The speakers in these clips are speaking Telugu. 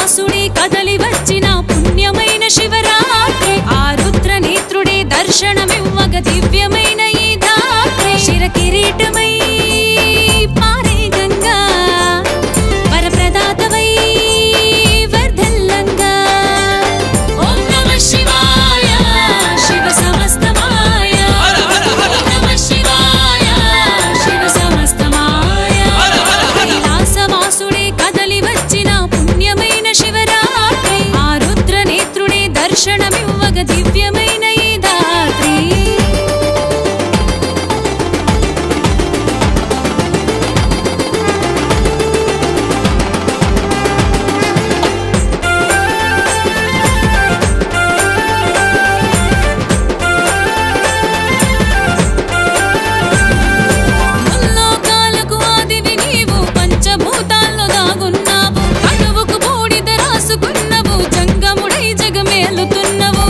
కైలాసవాసుడే కదలి వచ్చిన పుణ్యమైన శివరాత్రి ఆ రుద్ర నేత్రుడే దర్శనమివ్వగ దివ్యమైన ఈ ధాత్రి శిర కిరీటమై పారే గంగా వరప్రదాతవై వర్ధల్లంగా ఓం నమః శివాయ శివ సమస్తమాయ ఓం నమః శివాయ శివ సమస్తమాయ కైలాసవాసుడే కదలి వచ్చిన పుణ్యమైన శివరాత్రి ఆ రుద్ర నేత్రుడే దర్శనమివ్వగ దివ్యమైన ఈ దాత్రి ముల్లోకాలకు ఆదివి నీవు పంచభూతాల్లో దాగున్నావు అణువుకు బూడిద రాసుకున్నవు జంగముడై జగమేలుతున్నవు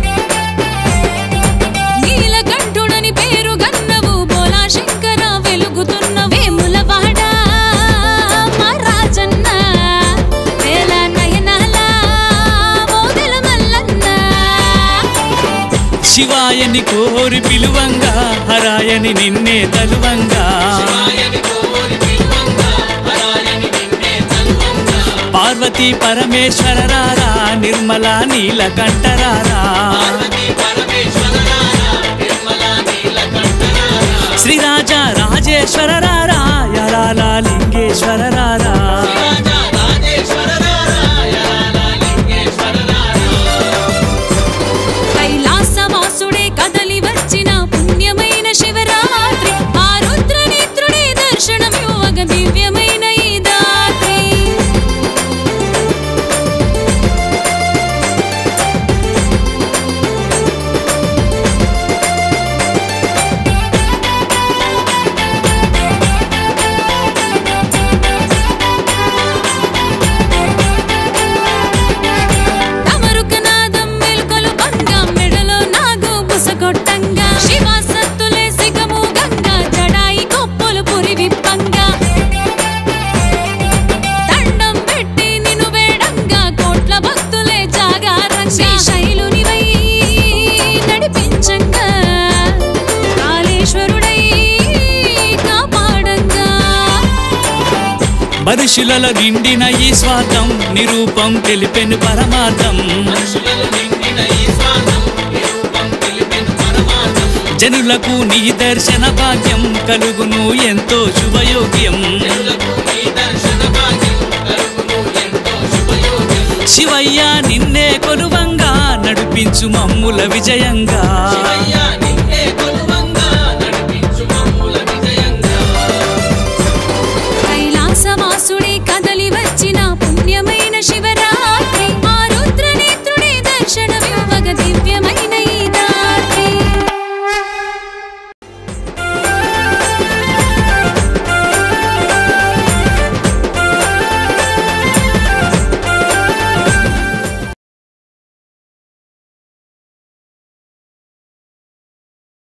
నీలకంఠుడని పేరు గన్నవు బోలా శంకర వెలుగుతున్నవు వేములవాడ మా రాజన్న వేల నయనాల మోదెల మల్లన్న శివాయని కోరి పిలువంగా హరాయని నిన్నే తలువంగా పార్వతీ పరమేశ్వర రారా నిర్మల నీలకంఠరారా శ్రీరాజ రాజేశ్వర రారా యరాల లింగేశ్వర రారా కైలాసవాసుడే కదలి వచ్చిన పుణ్యమైన శివరాత్రి ఆ రుద్ర నేత్రుడే దర్శనమివ్వగ దివ్యమైన ఈ దాత్రి తమరుకనాదం మెల్కలు భంగా మెడలో నాగు బుసగొట్టంగా శివ సత్తులే సిగము గంగా జడాయి కొప్పులు పురి విప్పంగా దండం పెట్టి నిన్ను వేడంగా కోట్ల భక్తులే జాగారంగా శైలునివై నడిపించంగా కాళేశ్వరుడై కాపాడంగా మనుషులలో నిండిన ఈ స్వార్థం నిరూపం తెలిపెను పరమార్థం జనులకు నీ దర్శన భాగ్యం కలుగును ఎంతో శుభయోగ్యం శివయ్య నిన్నే కొలువంగా నడిపించు మమ్ముల విజయంగా కైలాసవాసుడే కదలి